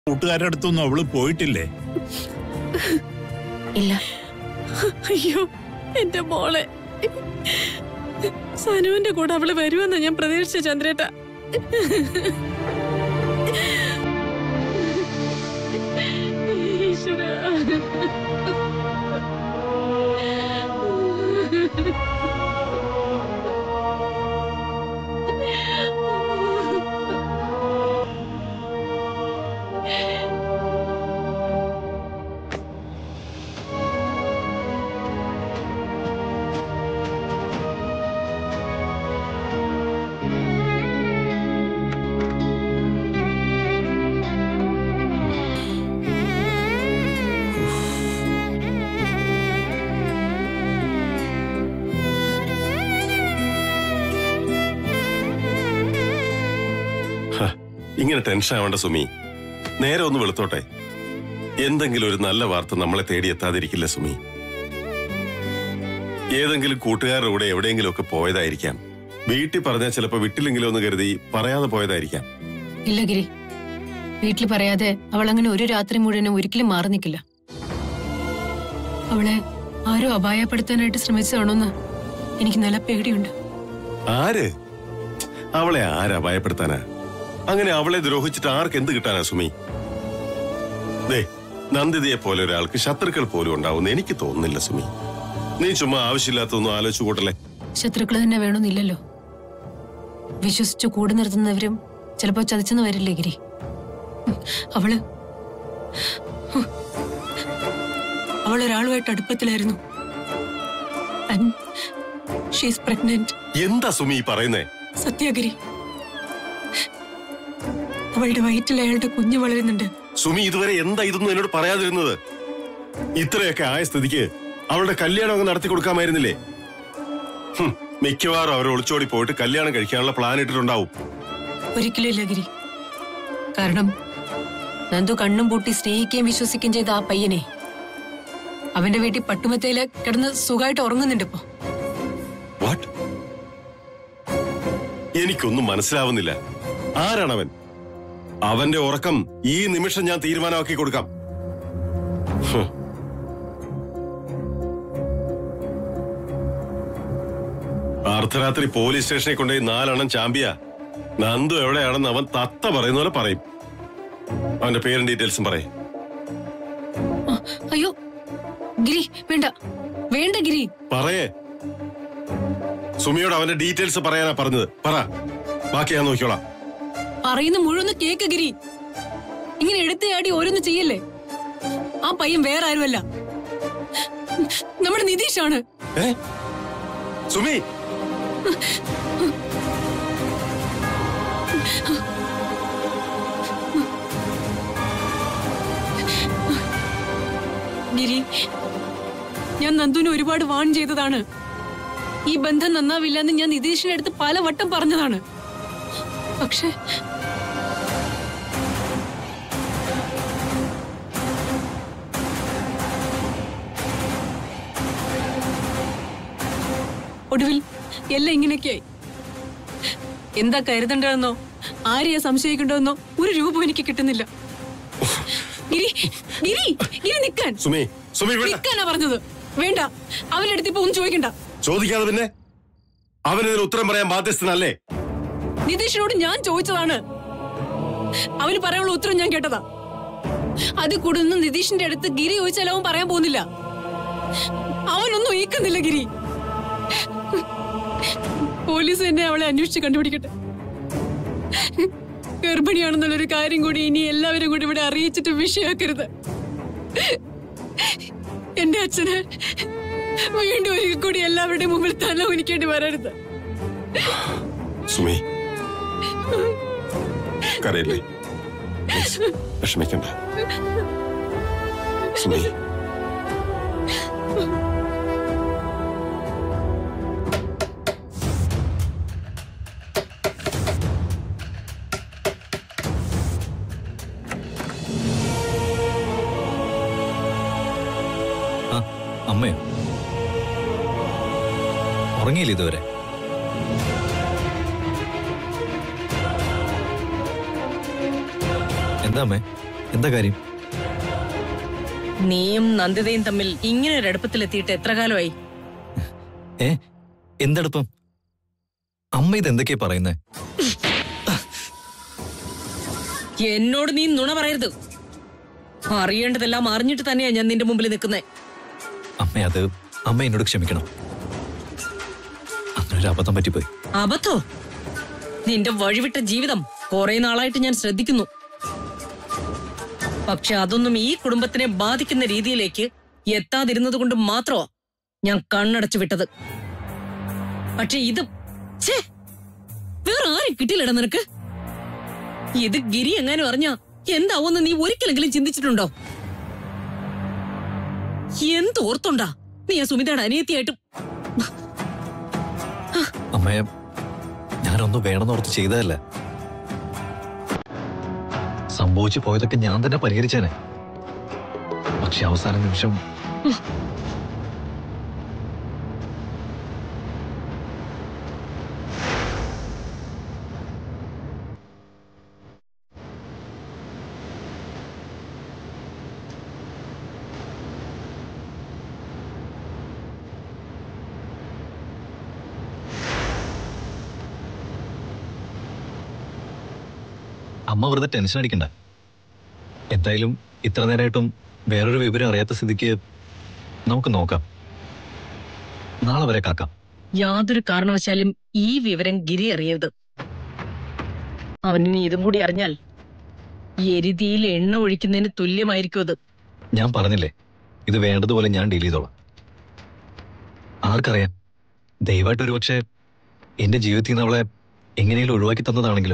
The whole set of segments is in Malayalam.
കൂട്ടുകാരുടെ അടുത്തൊന്നും അവള് പോയിട്ടില്ലേ ഇല്ല അയ്യോ എന്റെ മോളെ സനുവിന്റെ കൂടെ അവള് വരുമെന്ന് ഞാൻ പ്രതീക്ഷിച്ച ചന്ദ്രേട്ട ഹ, ഇങ്ങനെ ടെൻഷൻ ആവേണ്ട സുമി നേരെ ഒന്ന് വെളുത്തോട്ടെ എന്തെങ്കിലും ഒരു നല്ല വാർത്ത നമ്മളെ തേടി എത്താതിരിക്കില്ല സുമി ഏതെങ്കിലും കൂട്ടുകാരുടെ കൂടെ എവിടെയെങ്കിലും ഒക്കെ പോയതായിരിക്കാം വീട്ടിൽ പറഞ്ഞാൽ ചിലപ്പോ വിട്ടില്ലെങ്കിലും ഒന്ന് കരുതി പറയാതെ പോയതായിരിക്കാം ഇല്ല ഗിരി വീട്ടിൽ പറയാതെ അവൾ അങ്ങനെ ഒരു രാത്രി മുഴുവനും ഒരിക്കലും മാറി നിൽക്കില്ല അവളെ ആരോ അപായപ്പെടുത്താനായിട്ട് ശ്രമിച്ചതാണോന്ന് എനിക്ക് നല്ല പേടിയുണ്ട് ആര് അവളെ ആരാ ഭയപ്പെടുത്താനാ അങ്ങനെ അവളെ ദ്രോഹിച്ചിട്ട് ആർക്ക് എന്ത് കിട്ടാനാ സുമി ദേ നന്ദിതയെ പോലെ ഒരാൾക്ക് ശത്രുക്കൾ പോലും ഉണ്ടാവുമെന്ന് എനിക്ക് തോന്നുന്നില്ല സുമി നീ ചുമ്മാ ആവശ്യമില്ലാത്തൊന്നും ആലോചിച്ചു കൂട്ടല്ലേ ശത്രുക്കൾ തന്നെ വേണമെന്നില്ലല്ലോ വിശ്വസിച്ച് കൂടെ നിർത്തുന്നവരും ചിലപ്പോ ചതിച്ചെന്ന് വരില്ലേ ഗിരി ഉം, അവള് ഉം, അവൾ ഒരാളുമായിട്ട് അടുപ്പത്തിലായിരുന്നു ഷീസ് പ്രഗ്നന്റ് എന്താ സുമി ഈ പറയുന്നേ സത്യാഗിരി അവളുടെ വയറ്റിൽ അയാളുടെ കുഞ്ഞ് വളരുന്നുണ്ട് സുമി ഇതുവരെ എന്താ ഇതൊന്നും എന്നോട് പറയാതിരുന്നത് ഇത്രയൊക്കെ ആയ സ്ഥിതിക്ക് അവളുടെ കല്യാണം അങ്ങ് നടത്തി കൊടുക്കാമായിരുന്നില്ലേ ഹും, മിക്കവാറും അവർ ഒളിച്ചോടി പോയിട്ട് കല്യാണം കഴിക്കാനുള്ള പ്ലാൻ ഇട്ടിട്ടുണ്ടാവും ഒരിക്കലും ഇല്ല ഗിരി കാരണം നന്ദു കണ്ണും പൂട്ടി സ്നേഹിക്കുകയും വിശ്വസിക്കുകയും ചെയ്ത ആ പയ്യനെ അവന്റെ വീട്ടിൽ പട്ടുമത്തയില് കിടന്ന് സുഖമായിട്ട് ഉറങ്ങുന്നുണ്ട് ഇപ്പൊ വാട്ട് എനിക്കൊന്നും മനസ്സിലാവുന്നില്ല ആരാണവൻ അവന്റെ ഉറക്കം ഈ നിമിഷം ഞാൻ തീരുമാനമാക്കി കൊടുക്കാം ഹ്. അർദ്ധരാത്രി പോലീസ് സ്റ്റേഷനിൽ കൊണ്ടുപോയി നാലെണ്ണം ചാമ്പിയ നന്ദു എവിടെയാണെന്ന് അവൻ തത്ത പറയുന്ന പോലെ പറയും അവന്റെ പേരും ഡീറ്റെയിൽസും പറയും ആ, അയ്യോ ഗിരി വേണ്ട വേണ്ട ഗിരി പറയേ സുമിയോട് അവന്റെ ഡീറ്റെയിൽസ് പറയാനാ പറഞ്ഞത് പറ ബാക്കി ഞാൻ നോക്കിയോളാം പറയുന്ന മുഴുവൻ കേക്ക് ഗിരി ഇങ്ങനെ എടുത്തയാടി ഓരോന്ന് ചെയ്യല്ലേ ആ പയ്യൻ വേറെ ആരുമല്ല നമ്മുടെ നിതീഷാണ് ഏ സുമി ഗിരി ഞാൻ നന്ദുവിനെ ഒരുപാട് വാൺ ചെയ്തതാണ് ഈ ബന്ധം നന്നാവില്ലെന്ന് ഞാൻ നിതീഷിന്റെ അടുത്ത് പലവട്ടം പറഞ്ഞതാണ് പക്ഷെ ഒടുവിൽ എല്ലാം ഇങ്ങനെയൊക്കെയായി എന്താ കരുതണ്ടെന്നോ ആരെയാ സംശയിക്കണ്ടെന്നോ ഒരു രൂപം എനിക്ക് കിട്ടുന്നില്ല ഗിരി ഗിരി ഗിരി നിക്കാൻ സുമി സുമി വേണ്ട നിക്കാനാ പറഞ്ഞത് വേണ്ട അവന്റെ അടുത്ത് ഇപ്പൊ ഒന്നും ചോദിക്കണ്ട ചോദിക്കാതെ പിന്നെ അവനിതിന് ഉത്തരം പറയാൻ ബാധ്യസ്ഥനല്ലേ നിതീഷിനോട് ഞാൻ ചോദിച്ചതാണ് അവന് പറയാനുള്ള ഉത്തരം ഞാൻ കേട്ടതാ അത് കൂടുതൽ നിതീഷിന്റെ അടുത്ത് ഗിരി ചോദിച്ചാൽ അവൻ പറയാൻ പോകുന്നില്ല അവനൊന്നും ഈക്കുന്നില്ല ഗിരി പോലീസ് തന്നെ അവളെ അന്വേഷിച്ച് കണ്ടുപിടിക്കട്ടെ ഗർഭിണിയാണെന്നുള്ളൊരു കാര്യം കൂടി ഇനി എല്ലാവരും കൂടി ഇവിടെ അറിയിച്ചിട്ട് വിഷയാക്കരുത് എന്റെ അച്ഛന് വീണ്ടും ഒരിക്കൽ കൂടി എല്ലാവരുടെയും മുമ്പിൽ തല ഉനിക്കേണ്ടി വരരുത് സുമി കരയില്ലേ Please, വിഷമിക്കണ്ട സുമി ആ അമ്മയോ ഉറങ്ങിയില്ല ഇതുവരെ എന്താ അമ്മേ എന്താ കാര്യം നീയും നന്ദിതയും തമ്മിൽ ഇങ്ങനെ ഒരു അടുപ്പത്തിലെത്തിയിട്ട് എത്ര കാലമായി ഏ എന്തെടുപ്പം അമ്മ ഇത് എന്തൊക്കെയാ പറയുന്നേ എന്നോട് നീ നുണ പറയരുത് അറിയേണ്ടതെല്ലാം അറിഞ്ഞിട്ട് തന്നെയാ ഞാൻ നിന്റെ മുമ്പിൽ നിൽക്കുന്നേ അമ്മ അത് അമ്മ എന്നോട് ക്ഷമിക്കണം അങ്ങനെ ഒരു അബദ്ധം പറ്റിപ്പോയി അബദ്ധോ നിന്റെ വഴിവിട്ട ജീവിതം കുറെ നാളായിട്ട് ഞാൻ ശ്രദ്ധിക്കുന്നു പക്ഷെ അതൊന്നും ഈ കുടുംബത്തിനെ ബാധിക്കുന്ന രീതിയിലേക്ക് എത്താതിരുന്നത് കൊണ്ട് മാത്രമാ ഞാൻ കണ്ണടച്ചു വിട്ടത് പക്ഷെ ഇത് ഛേ, വേറെ ആരും കിട്ടിയില്ലടാ നിനക്ക് ഇത് ഗിരി എങ്ങാനും അറിഞ്ഞ എന്താവോന്ന് നീ ഒരിക്കലെങ്കിലും ചിന്തിച്ചിട്ടുണ്ടോ എന്തോർത്തുണ്ടാ നീ ആ സുമിതയുടെ അനിയത്തിയായിട്ടും അമ്മയെ ഞാനൊന്നും വേണമെന്നോർത്ത് ചെയ്തതല്ല സംഭവിച്ചു പോയതൊക്കെ ഞാൻ തന്നെ പരിഹരിച്ചേനെ പക്ഷെ അവസാന നിമിഷം അമ്മ വെറുതെ ടെൻഷൻ അടിക്കണ്ട എന്തായാലും ഇത്ര നേരമായിട്ടും വേറൊരു വിവരം അറിയാത്ത സ്ഥിതിക്ക് നമുക്ക് നോക്കാം നാളെ വരെ കാക്കാം യാതൊരു കാരണവശാലും ഈ വിവരം ഗിരി അറിയരുത് അവനിനി ഇതും കൂടി അറിഞ്ഞാൽ എരുതിയിൽ എണ്ണ ഒഴിക്കുന്നതിന് തുല്യമായിരിക്കും അത് ഞാൻ പറഞ്ഞില്ലേ ഇത് വേണ്ടതുപോലെ ഞാൻ ഡീൽ ചെയ്തോളാം ആർക്കറിയാം ദയവായിട്ട് ഒരു പക്ഷേ എന്റെ ജീവിതത്തിൽ നിന്ന് അവളെ എങ്ങനെയും ഒഴിവാക്കി തന്നതാണെങ്കിലും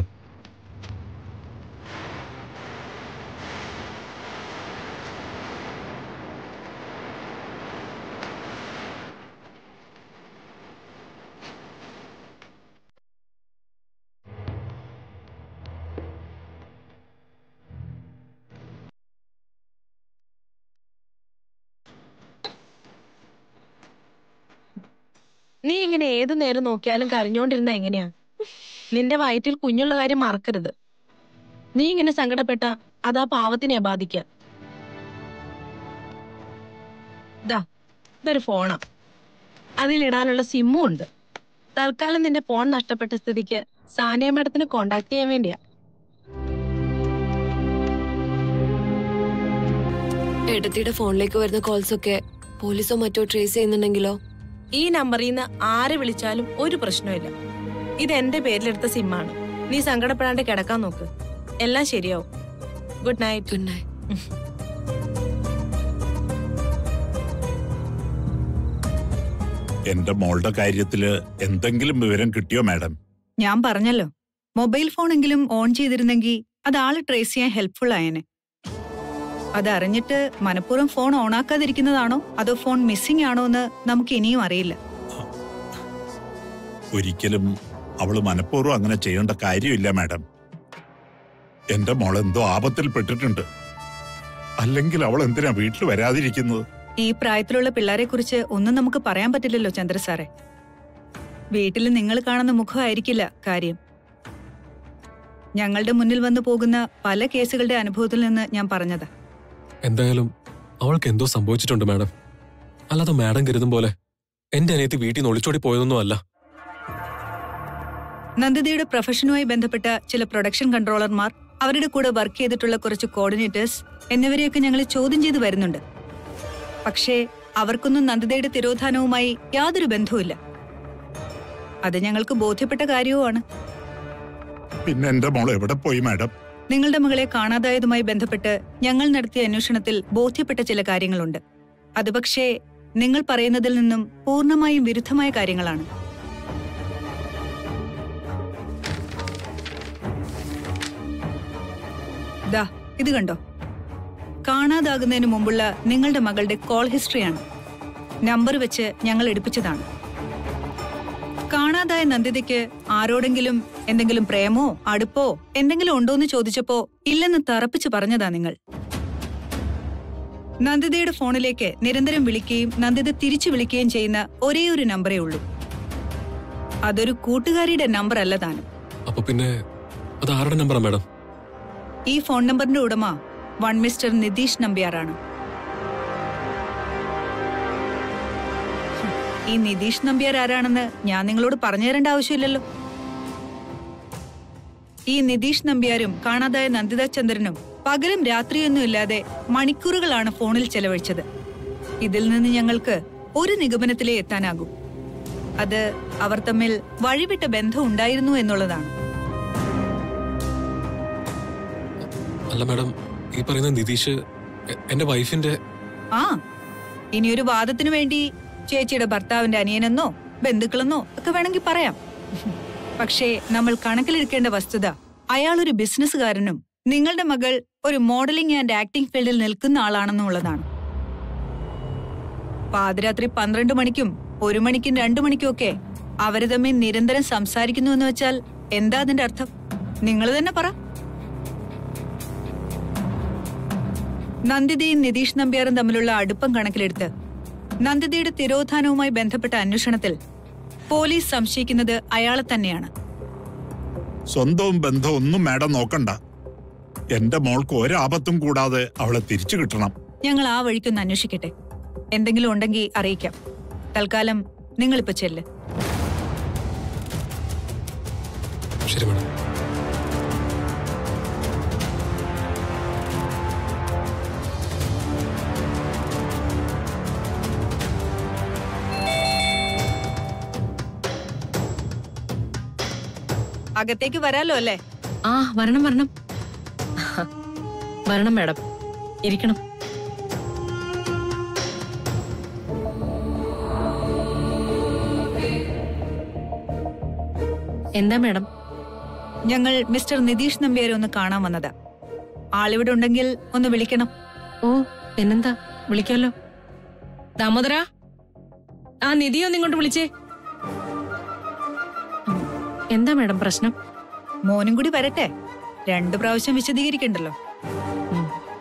നീ ഇങ്ങനെ ഏതു നേരം നോക്കിയാലും കരഞ്ഞോണ്ടിരുന്ന എങ്ങനെയാ നിന്റെ വയറ്റിൽ കുഞ്ഞുള്ള കാര്യം മറക്കരുത് നീ ഇങ്ങനെ സങ്കടപ്പെട്ട അതാ പാവത്തിനെ ബാധിക്ക ദാ ഇതൊരു ഫോണാ അതിലിടാനുള്ള സിമ്മും ഉണ്ട് തൽക്കാലം നിന്റെ ഫോൺ നഷ്ടപ്പെട്ട സ്ഥിതിക്ക് സാനിയ മാഡത്തിന് കോണ്ടാക്ട് ചെയ്യാൻ വേണ്ടിയാ ഏട്ടത്തിയുടെ ഫോണിലേക്ക് വരുന്ന കോൾസ് ഒക്കെ പോലീസോ മറ്റോ ട്രേസ് ചെയ്യുന്നുണ്ടെങ്കിലോ ഈ നമ്പറിൽ നിന്ന് ആരെ വിളിച്ചാലും ഒരു പ്രശ്നമില്ല ഇത് എന്റെ പേരിലെടുത്ത സിമ്മാണ് നീ സങ്കടപ്പെടാണ്ട് കിടക്കാൻ നോക്ക് എല്ലാം ശരിയാവും ഗുഡ് നൈറ്റ് ഗുഡ് നൈറ്റ് എന്റെ മോളുടെ കാര്യത്തില് എന്തെങ്കിലും വിവരം കിട്ടിയോ മാഡം ഞാൻ പറഞ്ഞല്ലോ മൊബൈൽ ഫോണെങ്കിലും ഓൺ ചെയ്തിരുന്നെങ്കിൽ അത് ആള് ട്രേസ് ചെയ്യാൻ ഹെൽപ്ഫുൾ ആയേനെ അതറിഞ്ഞിട്ട് മനഃപൂർവ്വം ഫോൺ ഓണാക്കാതിരിക്കുന്നതാണോ അതോ ഫോൺ മിസ്സിംഗ് ആണോ എന്ന് നമുക്ക് ഇനിയും അറിയില്ല ഒരിക്കലും അവള് മനഃപൂർവ്വം അങ്ങനെ ചെയ്യേണ്ട കാര്യമില്ല മാഡം എന്റെ മോൾ എന്തോ ആപത്തിൽ പെട്ടിട്ടുണ്ട് അല്ലെങ്കിൽ അവൾ എന്തിനാ വീട്ടിൽ വരാതിരിക്കുന്നത് ഈ പ്രായത്തിലുള്ള പിള്ളേരെ കുറിച്ച് ഒന്നും നമുക്ക് പറയാൻ പറ്റില്ലല്ലോ ചന്ദ്ര സാറേ വീട്ടിൽ നിങ്ങൾ കാണുന്ന മുഖമായിരിക്കില്ല കാര്യം ഞങ്ങളുടെ മുന്നിൽ വന്നു പോകുന്ന പല കേസുകളുടെ അനുഭവത്തിൽ നിന്ന് ഞാൻ പറഞ്ഞതാ എന്തായാലും അവൾക്ക് എന്തോ സംഭവിച്ചിട്ടുണ്ട് മാഡം അല്ലാതെ മാഡം കരുതും പോലെ എന്റെ അനിയത്തി വീട്ടിൽ നിന്ന് ഒളിച്ചോടി പോയതൊന്നും അല്ല നന്ദിതയുടെ പ്രൊഫഷനുമായി ബന്ധപ്പെട്ട ചില പ്രൊഡക്ഷൻ കൺട്രോളർമാർ അവരുടെ കൂടെ വർക്ക് ചെയ്തിട്ടുള്ള കുറച്ച് കോർഡിനേറ്റേഴ്സ് എന്നിവരെയൊക്കെ ഞങ്ങൾ ചോദ്യം ചെയ്തു വരുന്നുണ്ട് പക്ഷേ അവർക്കൊന്നും നന്ദിതയുടെ തിരോധാനവുമായി യാതൊരു ബന്ധവുമില്ല അത് ഞങ്ങൾക്ക് ബോധ്യപ്പെട്ട കാര്യവുമാണ് പിന്നെ എന്റെ മോൾ എവിടെ പോയി മാഡം നിങ്ങളുടെ മകളെ കാണാതായതുമായി ബന്ധപ്പെട്ട് ഞങ്ങൾ നടത്തിയ അന്വേഷണത്തിൽ ബോധ്യപ്പെട്ട ചില കാര്യങ്ങളുണ്ട് അത് പക്ഷേ നിങ്ങൾ പറയുന്നതിൽ നിന്നും പൂർണ്ണമായും വിരുദ്ധമായ കാര്യങ്ങളാണ് ദാ ഇത് കണ്ടോ കാണാതാകുന്നതിന് മുമ്പുള്ള നിങ്ങളുടെ മകളുടെ കോൾ ഹിസ്റ്ററിയാണ് നമ്പർ വെച്ച് ഞങ്ങൾ എടുപ്പിച്ചതാണ് കാണാതായ നന്ദിതയ്ക്ക് ആരോടെങ്കിലും എന്തെങ്കിലും പ്രേമോ അടുപ്പോ എന്തെങ്കിലും ഉണ്ടോന്ന് ചോദിച്ചപ്പോ ഇല്ലെന്ന് തറപ്പിച്ചു പറഞ്ഞതാ നിങ്ങൾ നന്ദിതയുടെ ഫോണിലേക്ക് നിരന്തരം വിളിക്കുകയും നന്ദിത തിരിച്ചു വിളിക്കുകയും ചെയ്യുന്ന ഒരേ ഒരു നമ്പറേ ഉള്ളൂ അതൊരു കൂട്ടുകാരിയുടെ നമ്പർ അല്ല താനും അപ്പൊ പിന്നെ അത് ആരുടെ നമ്പറാ മാഡം ഈ ഫോൺ നമ്പറിന്റെ ഉടമ വൺ മിസ്റ്റർ നിതീഷ് നമ്പ്യാറാണ് ഹും, ഈ നിതീഷ് നമ്പ്യാർ ആരാണെന്ന് ഞാൻ നിങ്ങളോട് പറഞ്ഞു തരേണ്ട ആവശ്യമില്ലല്ലോ ഈ നിതീഷ് നമ്പ്യാരും കാണാതായ നന്ദിത ചന്ദ്രനും പകലും രാത്രിയൊന്നും ഇല്ലാതെ മണിക്കൂറുകളാണ് ഫോണിൽ ചെലവഴിച്ചത് ഇതിൽ നിന്ന് ഞങ്ങൾക്ക് ഒരു നിഗമനത്തിലേ എത്താനാകൂ അത് അവർ തമ്മിൽ വഴിവിട്ട ബന്ധം ഉണ്ടായിരുന്നു എന്നുള്ളതാണ് അല്ല മാഡം ഈ പറയുന്ന നിതീഷ് എ- എന്റെ വൈഫിന്റെ ആ ഇനിയൊരു വാദത്തിനു വേണ്ടി ചേച്ചിയുടെ ഭർത്താവിന്റെ അനിയനെന്നോ ബന്ധുക്കളെന്നോ ഒക്കെ വേണമെങ്കിൽ പറയാം പക്ഷേ നമ്മൾ കണക്കിലെടുക്കേണ്ട വസ്തുത അയാൾ ഒരു ബിസിനസ്സുകാരനും നിങ്ങളുടെ മകൾ ഒരു മോഡലിംഗ് ആൻഡ് ആക്ടിംഗ് ഫീൽഡിൽ നിൽക്കുന്ന ആളാണെന്നുള്ളതാണ് പാതിരാത്രി പന്ത്രണ്ട് മണിക്കും ഒരു മണിക്കും രണ്ടു മണിക്കും ഒക്കെ അവര് തമ്മിൽ നിരന്തരം സംസാരിക്കുന്നു എന്ന് വെച്ചാൽ എന്താ അതിന്റെ അർത്ഥം നിങ്ങൾ തന്നെ പറ നന്ദിതയും നിതീഷ് നമ്പ്യാറും തമ്മിലുള്ള അടുപ്പം കണക്കിലെടുത്ത് നന്ദിതയുടെ തിരോധാനവുമായി ബന്ധപ്പെട്ട അന്വേഷണത്തിൽ പോലീസ് സംശയിക്കുന്നത് അയാളെ തന്നെയാണ് സ്വന്തവും ബന്ധവും ഒന്നും മാഡം നോക്കണ്ട എന്റെ മോൾക്ക് ഒരാപത്തും കൂടാതെ അവളെ തിരിച്ചു കിട്ടണം ഞങ്ങൾ ആ വഴിക്കൊന്ന് അന്വേഷിക്കട്ടെ എന്തെങ്കിലും ഉണ്ടെങ്കിൽ അറിയിക്കാം തൽക്കാലം നിങ്ങളിപ്പോ ചെല്ല് ശരി മാഡം അകത്തേക്ക് വരാലോ അല്ലേ ആ വരണം വരണം വരണം മാഡം ഇരിക്കണം എന്താ മാഡം ഞങ്ങൾ മിസ്റ്റർ നിതീഷ് നമ്പ്യാരെ ഒന്ന് കാണാൻ വന്നതാ ആളിവിടെ ഉണ്ടെങ്കിൽ ഒന്ന് വിളിക്കണം ഓ പിന്നെന്താ വിളിക്കാലോ ദാമോദര ആ നിധി ഒന്ന് ഇങ്ങോട്ട് വിളിച്ചേ ഉം, എന്താ മാഡം പ്രശ്നം മോനും കൂടി വരട്ടെ രണ്ടു പ്രാവശ്യം വിശദീകരിക്കണ്ടല്ലോ ഉം.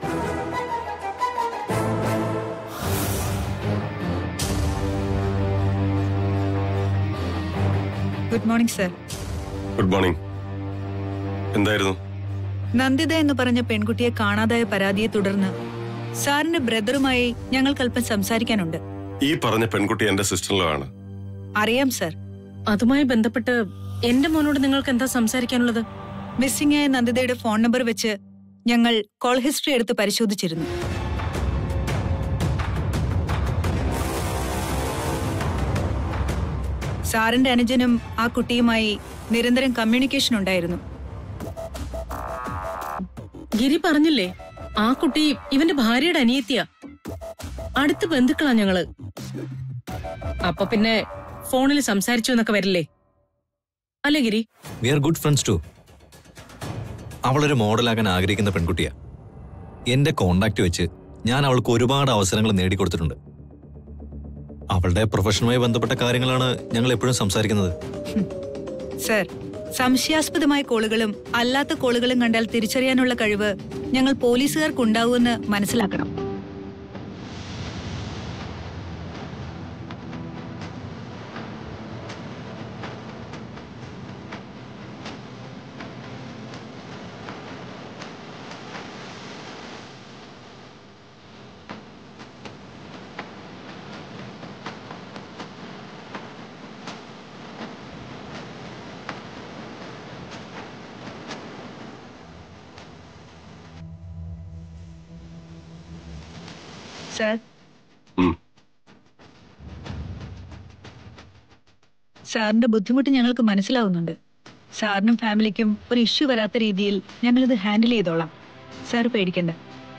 Good morning sir good morning എന്തായിരുന്നു നന്ദിത എന്ന് പറഞ്ഞ പെൺകുട്ടിയെ കാണാതായ പരാതിയെ തുടർന്ന് സാറിന്റെ ബ്രദറുമായി ഞങ്ങൾക്ക് അല്പം സംസാരിക്കാനുണ്ട് ഈ പറഞ്ഞ പെൺകുട്ടി എന്റെ സിസ്റ്ററിലോ ആണ് അറിയാം സർ അതുമായി ബന്ധപ്പെട്ട് എന്റെ മോനോട് നിങ്ങൾക്ക് എന്താ സംസാരിക്കാനുള്ളത് മിസ്സിംഗ് ആയ നന്ദിതയുടെ ഫോൺ നമ്പർ വെച്ച് ഞങ്ങൾ കോൾ ഹിസ്റ്ററി എടുത്ത് പരിശോധിച്ചിരുന്നു സാറിന്റെ അനുജനും ആ കുട്ടിയുമായി നിരന്തരം കമ്മ്യൂണിക്കേഷൻ ഉണ്ടായിരുന്നു ഗിരി പറഞ്ഞില്ലേ ആ കുട്ടി ഇവന്റെ ഭാര്യയുടെ അനിയത്തിയാ അടുത്ത ബന്ധുക്കളാ ഞങ്ങള് അപ്പൊ പിന്നെ ഫോണിൽ സംസാരിച്ചു എന്നൊക്കെ വരില്ലേ അല്ലേ Giri we are good friends too അവളൊരു മോഡലാകാൻ ആഗ്രഹിക്കുന്ന പെൺകുട്ടിയാ എന്റെ കോണ്ടാക്ട് വെച്ച് ഞാൻ അവൾക്ക് ഒരുപാട് അവസരങ്ങൾ നേടിക്കൊടുത്തിട്ടുണ്ട് അവളുടെ പ്രൊഫഷനുമായി ബന്ധപ്പെട്ട കാര്യങ്ങളാണ് ഞങ്ങൾ എപ്പോഴും സംസാരിക്കുന്നത് സർ സംശയാസ്പദമായ കോളുകളും അല്ലാത്ത കോളുകളും കണ്ടാൽ തിരിച്ചറിയാനുള്ള കഴിവ് ഞങ്ങൾ പോലീസുകാർക്കുണ്ടാവുമെന്ന് മനസ്സിലാക്കണം സർ ഉം. സാറിന്റെ ബുദ്ധിമുട്ട് ഞങ്ങൾക്ക് മനസ്സിലാവുന്നുണ്ട് സാറിനും ഫാമിലിക്കും ഒരു ഇഷ്യൂ വരാത്ത രീതിയിൽ ഞങ്ങളിത് ഹാൻഡിൽ ചെയ്തോളാം സാർ പേടിക്കണ്ട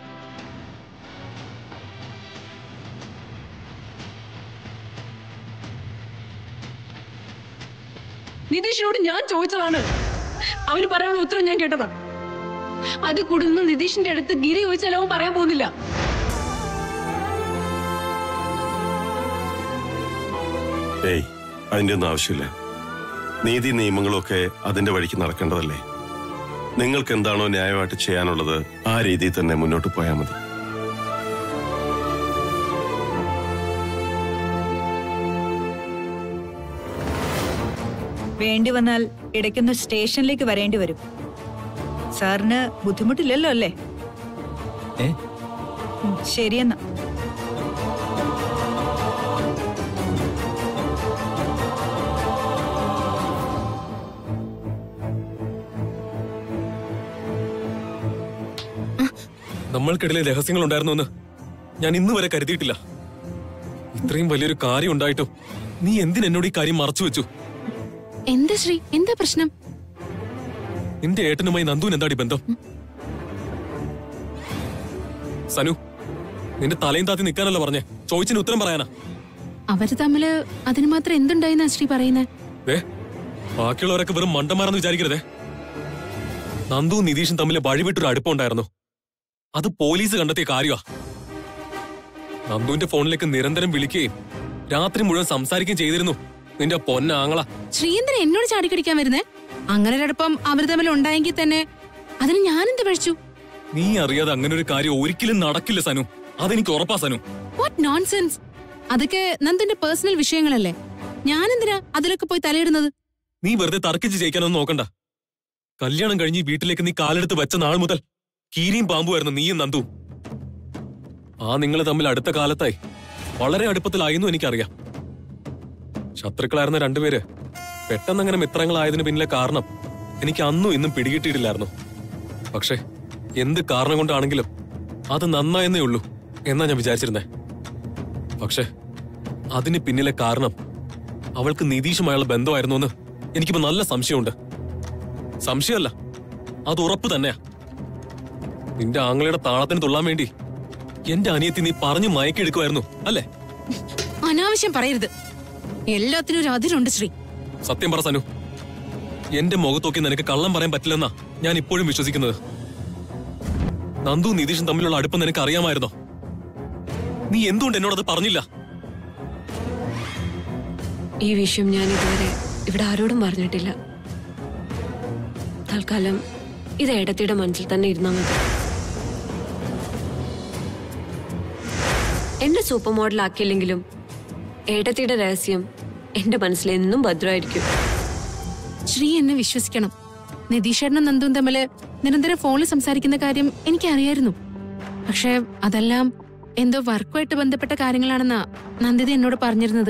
നിതീഷിനോട് ഞാൻ ചോദിച്ചതാണ് അവന് പറയാനുള്ള ഉത്തരം ഞാൻ കേട്ടതാ അത് കൂടുന്ന നിതീഷിന്റെ അടുത്ത് ഗിരി ചോദിച്ചാൽ അവൻ പറയാൻ പോകുന്നില്ല ഏയ് അതിന്റെ ഒന്നും ആവശ്യമില്ല നീതി നിയമങ്ങളൊക്കെ അതിന്റെ വഴിക്ക് നടക്കേണ്ടതല്ലേ നിങ്ങൾക്ക് എന്താണോ ന്യായമായിട്ട് ചെയ്യാനുള്ളത് ആ രീതിയിൽ തന്നെ മുന്നോട്ട് പോയാൽ മതി വേണ്ടി വന്നാൽ ഇടയ്ക്കൊന്ന് സ്റ്റേഷനിലേക്ക് വരേണ്ടി വരും സാറിന് ബുദ്ധിമുട്ടില്ലല്ലോ അല്ലേ ഏ ഉം, ശരിയെന്നാ നമ്മൾക്കിടയിലെ രഹസ്യങ്ങൾ ഉണ്ടായിരുന്നു എന്ന് ഞാൻ ഇന്ന് വരെ കരുതിയിട്ടില്ല ഇത്രയും വലിയൊരു കാര്യം ഉണ്ടായിട്ടും നീ എന്തിനെന്നോട് ഈ കാര്യം മറച്ചു വെച്ചു എന്താ ശ്രീ എന്താ പ്രശ്നം നിന്റെ ഏട്ടനുമായി നന്ദുവിന് എന്താടി ബന്ധം സനു നിന്റെ തലയും താത്തി നിൽക്കാനല്ല പറഞ്ഞേ ചോദിച്ചിന് ഉത്തരം പറയാനാ അവര് തമ്മില് അതിന് മാത്രം എന്തുണ്ടായിന്നാ ശ്രീ പറയുന്നത് ദേ ബാക്കിയുള്ളവരൊക്കെ വെറും മണ്ടന്മാരെന്ന് വിചാരിക്കരുതേ നന്ദുവും നിതീഷും തമ്മിൽ വഴിവിട്ടൊരു അടുപ്പമുണ്ടായിരുന്നു അത് പോലീസ് കണ്ടെത്തിയ കാര്യമാ നന്ദുവിന്റെ ഫോണിലേക്ക് നിരന്തരം വിളിക്കുകയും രാത്രി മുഴുവൻ സംസാരിക്കുകയും ചെയ്തിരുന്നു നിന്റെ പൊന്നാങ്ങള ശ്രീന്ദ്രൻ എന്നോട് ചാടിക്കടിക്കാൻ വരുന്നേ അങ്ങനെ ഒരടുപ്പം അവര് തമ്മിൽ ഉണ്ടായെങ്കിൽ തന്നെ അതിന് ഞാൻ എന്ത് പഴിച്ചു നീ അറിയാതെ അങ്ങനെ ഒരു കാര്യം ഒരിക്കലും നടക്കില്ല സനു അതെനിക്ക് ഉറപ്പാ സനു വാട്ട് നോൺസെൻസ് അതൊക്കെ നന്ദന്റെ പേഴ്സണൽ വിഷയങ്ങളല്ലേ ഞാൻ എന്തിനാ അതിലൊക്കെ പോയി തലയിടുന്നത് നീ വെറുതെ തർക്കിച്ച് ജയിക്കാനൊന്നും നോക്കണ്ട കല്യാണം കഴിഞ്ഞ് ഈ വീട്ടിലേക്ക് നീ കാലെടുത്ത് വെച്ച നാൾ മുതൽ കീരിയും പാമ്പുമായിരുന്നു നീയും നന്ദു ആ നിങ്ങൾ തമ്മിൽ അടുത്ത കാലത്തായി വളരെ അടുപ്പത്തിലായിരുന്നു എനിക്കറിയാം ശത്രുക്കളായിരുന്ന രണ്ടുപേര് പെട്ടെന്നങ്ങനെ മിത്രങ്ങളായതിനു പിന്നിലെ കാരണം എനിക്ക് അന്നും ഇന്നും പിടികിട്ടിയിട്ടില്ലായിരുന്നു പക്ഷേ എന്ത് കാരണം കൊണ്ടാണെങ്കിലും അത് നന്നായെന്നേ ഉള്ളൂ എന്നാ ഞാൻ വിചാരിച്ചിരുന്നേ പക്ഷേ അതിന് പിന്നിലെ കാരണം അവൾക്ക് നിതീഷുമായുള്ള ബന്ധമായിരുന്നു എന്ന് എനിക്കിപ്പോ നല്ല സംശയമുണ്ട് സംശയമല്ല അത് ഉറപ്പ് തന്നെയാ നിന്റെ ആങ്ങളയുടെ താളത്തിന് തുള്ളാൻ വേണ്ടി എന്റെ അനിയത്തി നീ പറഞ്ഞു മയക്കെടുക്കുമായിരുന്നു അല്ലേ അനാവശ്യം പറയരുത് എല്ലാത്തിനും ഒരു അതിരുണ്ട് ശ്രീ സത്യം പറ സനു എന്റെ മുഖത്തോക്കി നിനക്ക് കള്ളം പറയാൻ പറ്റില്ലെന്നാ ഞാൻ ഇപ്പോഴും വിശ്വസിക്കുന്നത് നന്ദു നിതീഷും തമ്മിലുള്ള അടുപ്പം നിനക്ക് അറിയാമായിരുന്നോ നീ എന്തുകൊണ്ട് എന്നോടത് പറഞ്ഞില്ല ഈ വിഷയം ഞാൻ ഇതുവരെ ഇവിടെ ആരോടും പറഞ്ഞിട്ടില്ല തൽക്കാലം ഇത് ഏടത്തിയുടെ മനസ്സിൽ തന്നെ ഇരുന്നാൽ മതി എന്നെ സൂപ്പർ മോഡൽ ആക്കിയില്ലെങ്കിലും ഏടത്തിയുടെ രഹസ്യം എന്റെ മനസ്സിൽ എന്നും ഭദ്രമായിരിക്കും ശ്രീ എന്നെ വിശ്വസിക്കണം നിതീഷേട്ടനും നന്ദുവും തമ്മില് നിരന്തരം ഫോണിൽ സംസാരിക്കുന്ന കാര്യം എനിക്കറിയായിരുന്നു പക്ഷെ അതെല്ലാം എന്തോ വർക്കുമായിട്ട് ബന്ധപ്പെട്ട കാര്യങ്ങളാണെന്നാ നന്ദിത എന്നോട് പറഞ്ഞിരുന്നത്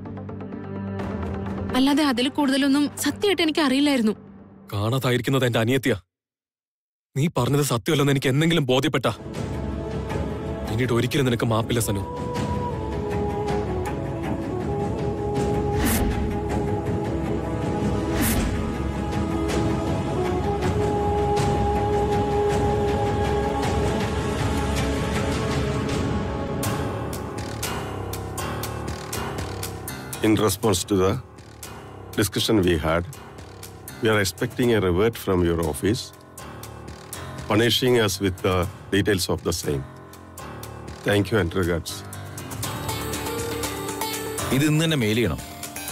അല്ലാതെ അതിൽ കൂടുതലൊന്നും സത്യമായിട്ട് എനിക്ക് അറിയില്ലായിരുന്നു കാണാതായിരിക്കുന്നത് എന്റെ അനിയത്തിയാ നീ പറഞ്ഞത് സത്യമല്ലെന്ന് എനിക്ക് എന്തെങ്കിലും ബോധ്യപ്പെട്ട പിന്നീട് ഒരിക്കലും നിനക്ക് മാപ്പില്ല Sanu In response to the discussion we had, we are expecting a revert from your office, punishing us with the details of the same. Thank you and regards. ഇത് ഇന്ന് തന്നെ മെയിൽ ചെയ്യണം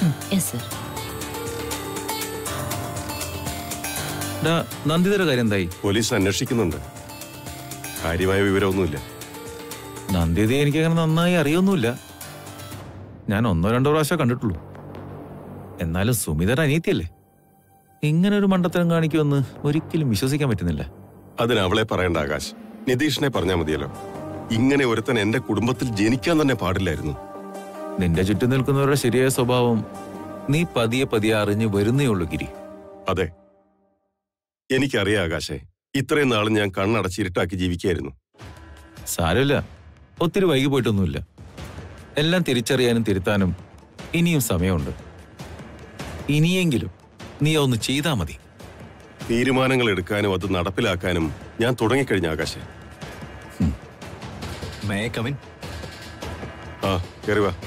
ഡാ, നന്ദിതയുടെ കാര്യം എന്തായി പോലീസ് അന്വേഷിക്കുന്നുണ്ട് കാര്യമായ വിവരമൊന്നുമില്ല നന്ദിതയെ എനിക്ക് അങ്ങനെ നന്നായി അറിയൊന്നുമില്ല ഞാൻ ഒന്നോ രണ്ടോ പ്രാവശ്യം കണ്ടിട്ടുള്ളൂ എന്നാലും സുമിതയുടെ അനിയത്തിയല്ലേ ഇങ്ങനെ ഒരു മണ്ടത്തരം കാണിക്കുമെന്ന് ഒരിക്കലും വിശ്വസിക്കാൻ പറ്റുന്നില്ല അതിന് അവളെ പറയേണ്ട ആകാശ് നിതീഷിനെ പറഞ്ഞാൽ മതിയല്ലോ ഇങ്ങനെ ഒരുത്തൻ എന്റെ കുടുംബത്തിൽ ജനിക്കാൻ തന്നെ പാടില്ലായിരുന്നു നിന്റെ ചുറ്റും നിൽക്കുന്നവരുടെ ശരിയായ സ്വഭാവം നീ പതിയെ പതിയെ അറിഞ്ഞു വരുന്നേ ഉള്ളൂ ഗിരി അതെ എനിക്കറിയാം ആകാശേ ഇത്രയും നാളും ഞാൻ കണ്ണടച്ച് ഇരുട്ടാക്കി ജീവിക്കായിരുന്നു സാരമില്ല ഒത്തിരി വൈകി പോയിട്ടൊന്നുമില്ല എല്ലാം തിരിച്ചറിയാനും തിരുത്താനും ഇനിയും സമയമുണ്ട് ഇനിയെങ്കിലും നീ ഒന്ന് ചെയ്താ മതി തീരുമാനങ്ങൾ എടുക്കാനും അത് നടപ്പിലാക്കാനും ഞാൻ തുടങ്ങിക്കഴിഞ്ഞ ആകാശേ മേ കമിൻ ആ കയറി വാ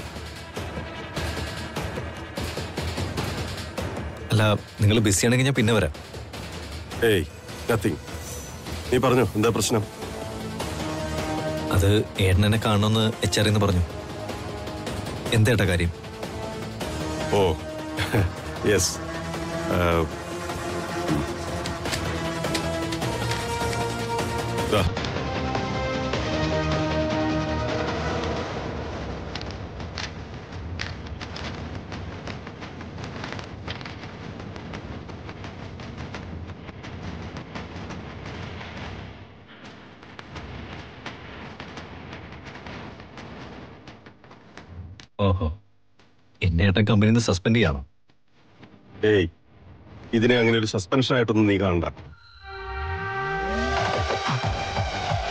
അല്ല നിങ്ങൾ ബിസിയാണെങ്കിൽ ഞാൻ പിന്നെ വരാം ഏയ് നത്തിങ് നീ പറഞ്ഞു എന്താ പ്രശ്നം അത് ഏട്ടനെന്നെ കാണണമെന്ന് എച്ച് ആർ എന്ന് പറഞ്ഞു എന്തേട്ടാ കാര്യം ഓ യെസ് ഓഹോ എന്നെ ഏട്ടൻ കമ്പനിയിൽ നിന്ന് സസ്പെൻഡ് ചെയ്യണം ഏയ് ഇതിനെ അങ്ങനെ ഒരു സസ്പെൻഷൻ ആയിട്ടൊന്നും നീ കാണണ്ട